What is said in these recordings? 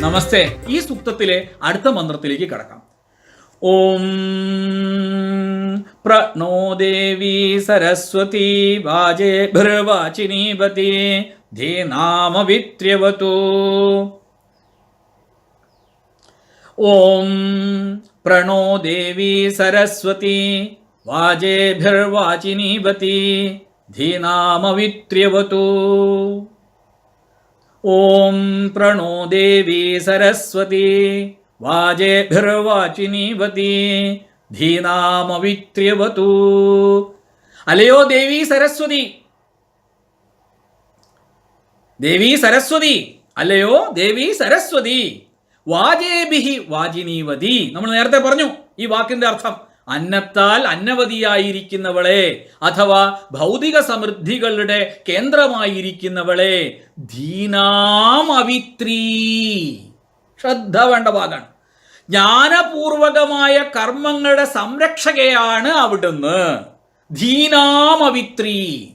നമസ്തേ ഈ സൂക്തത്തിലെ അടുത്ത മന്ത്രത്തിലേക്ക് കടക്കാം ഓം പ്രണോ ദേവി സരസ്വതി വാജേ ഭർവാചിനീപതി ധീനാമവിത്ര്യവതു ഓം പ്രണോ ദേവി സരസ്വതി വാജേഭിർവാചിനീപതി ധീനാമവിത്ര്യവതു ഓം പ്രണോ ദേവി സരസ്വതി വാജേഭിർവാചിനീവതി ധീനാമവിത്ര്യവതു അലയോ ദേവി സരസ്വതി ദേവി സരസ്വതി അല്ലയോ ദേവി സരസ്വതി വാജേബിഹി വാജിനീവതി നമ്മൾ നേരത്തെ പറഞ്ഞു ഈ വാക്കിന്റെ അർത്ഥം അന്നത്താൽ അന്നവതിയായിരിക്കുന്നവളെ അഥവാ ഭൗതിക സമൃദ്ധികളുടെ കേന്ദ്രമായിരിക്കുന്നവളെ ധീനാമവിത്രീ ശ്രദ്ധ വേണ്ട ഭാഗമാണ് ജ്ഞാനപൂർവകമായ കർമ്മങ്ങളുടെ സംരക്ഷകയാണ് അവിടുന്ന് ധീനാമവിത്രീ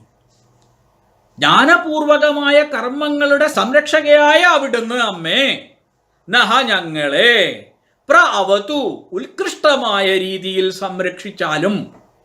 ജ്ഞാനപൂർവകമായ കർമ്മങ്ങളുടെ സംരക്ഷകയായ അവിടുന്ന് അമ്മേ നഹ ഞങ്ങളെ പ്ര അവതു ഉത്കൃഷ്ടമായ രീതിയിൽ സംരക്ഷിച്ചാലും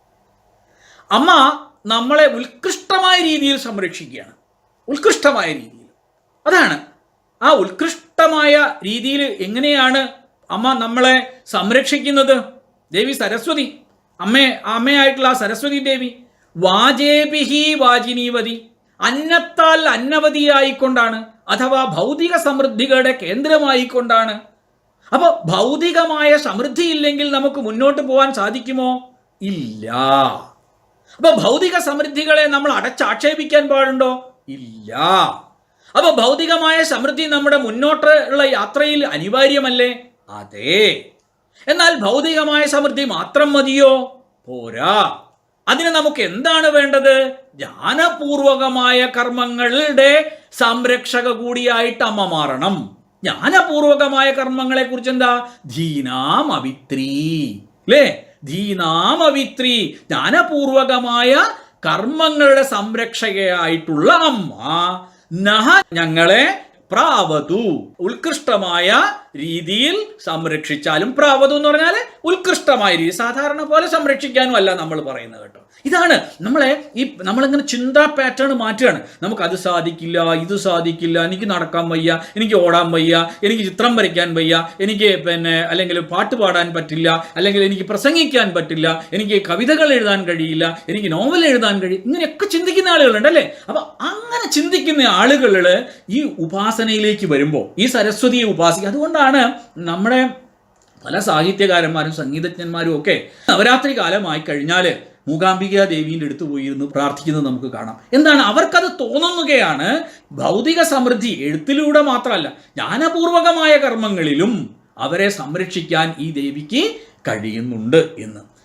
അമ്മ നമ്മളെ ഉത്കൃഷ്ടമായ രീതിയിൽ സംരക്ഷിക്കുകയാണ് ഉത്കൃഷ്ടമായ രീതിയിൽ അതാണ് ആ ഉത്കൃഷ്ടമായ രീതിയിൽ എങ്ങനെയാണ് അമ്മ നമ്മളെ സംരക്ഷിക്കുന്നത് ദേവി സരസ്വതി അമ്മേ അമ്മയായിട്ടുള്ള ആ സരസ്വതി ദേവി വാജേബിഹി വാജിനീവതി അന്നത്താൽ അന്നവതിയായിക്കൊണ്ടാണ് അഥവാ ഭൗതിക സമൃദ്ധികളുടെ കേന്ദ്രമായിക്കൊണ്ടാണ് അപ്പൊ ഭൗതികമായ സമൃദ്ധി ഇല്ലെങ്കിൽ നമുക്ക് മുന്നോട്ട് പോകാൻ സാധിക്കുമോ ഇല്ല അപ്പൊ ഭൗതിക സമൃദ്ധികളെ നമ്മൾ അടച്ചാക്ഷേപിക്കാൻ പാടുണ്ടോ ഇല്ല അപ്പൊ ഭൗതികമായ സമൃദ്ധി നമ്മുടെ മുന്നോട്ടുള്ള യാത്രയിൽ അനിവാര്യമല്ലേ അതെ എന്നാൽ ഭൗതികമായ സമൃദ്ധി മാത്രം മതിയോ പോരാ അതിന് നമുക്ക് എന്താണ് വേണ്ടത് ജ്ഞാനപൂർവകമായ കർമ്മങ്ങളുടെ സംരക്ഷക കൂടിയായിട്ട് അമ്മ മാറണം ജ്ഞാനപൂർവകമായ കർമ്മങ്ങളെ കുറിച്ച് എന്താ ധീനാമവിത്രീ അല്ലേ ധീനാമവിത്രി ജ്ഞാനപൂർവകമായ കർമ്മങ്ങളുടെ സംരക്ഷകയായിട്ടുള്ള അമ്മ നഹ ഞങ്ങളെ പ്രാവതു ഉത്കൃഷ്ടമായ രീതിയിൽ സംരക്ഷിച്ചാലും പ്രാവതു എന്ന് പറഞ്ഞാൽ ഉത്കൃഷ്ടമായ രീതി സാധാരണ പോലെ സംരക്ഷിക്കാനും അല്ല നമ്മൾ പറയുന്നത് കേട്ടോ ഇതാണ് നമ്മളെ ഈ നമ്മളിങ്ങനെ ചിന്താ പാറ്റേൺ മാറ്റുകയാണ് നമുക്ക് അത് സാധിക്കില്ല ഇത് സാധിക്കില്ല എനിക്ക് നടക്കാൻ വയ്യ എനിക്ക് ഓടാൻ വയ്യ എനിക്ക് ചിത്രം വരയ്ക്കാൻ വയ്യ എനിക്ക് പിന്നെ അല്ലെങ്കിൽ പാട്ട് പാടാൻ പറ്റില്ല അല്ലെങ്കിൽ എനിക്ക് പ്രസംഗിക്കാൻ പറ്റില്ല എനിക്ക് കവിതകൾ എഴുതാൻ കഴിയില്ല എനിക്ക് നോവൽ എഴുതാൻ കഴിയും ഇങ്ങനെയൊക്കെ ചിന്തിക്കുന്ന ആളുകളുണ്ട് അല്ലേ അപ്പൊ അങ്ങനെ ചിന്തിക്കുന്ന ആളുകൾ ഈ ഉപാസനയിലേക്ക് വരുമ്പോൾ ഈ സരസ്വതിയെ ഉപാസിക്കുക അതുകൊണ്ടാണ് നമ്മുടെ പല സാഹിത്യകാരന്മാരും സംഗീതജ്ഞന്മാരും ഒക്കെ നവരാത്രി കാലമായി കഴിഞ്ഞാൽ മൂകാംബിക ദേവീൻ്റെ അടുത്ത് പോയിരുന്ന് പ്രാർത്ഥിക്കുന്നത് നമുക്ക് കാണാം എന്താണ് അവർക്കത് തോന്നുകയാണ് ഭൗതിക സമൃദ്ധി എഴുത്തിലൂടെ മാത്രമല്ല ജ്ഞാനപൂർവകമായ കർമ്മങ്ങളിലും അവരെ സംരക്ഷിക്കാൻ ഈ ദേവിക്ക് കഴിയുന്നുണ്ട് എന്ന്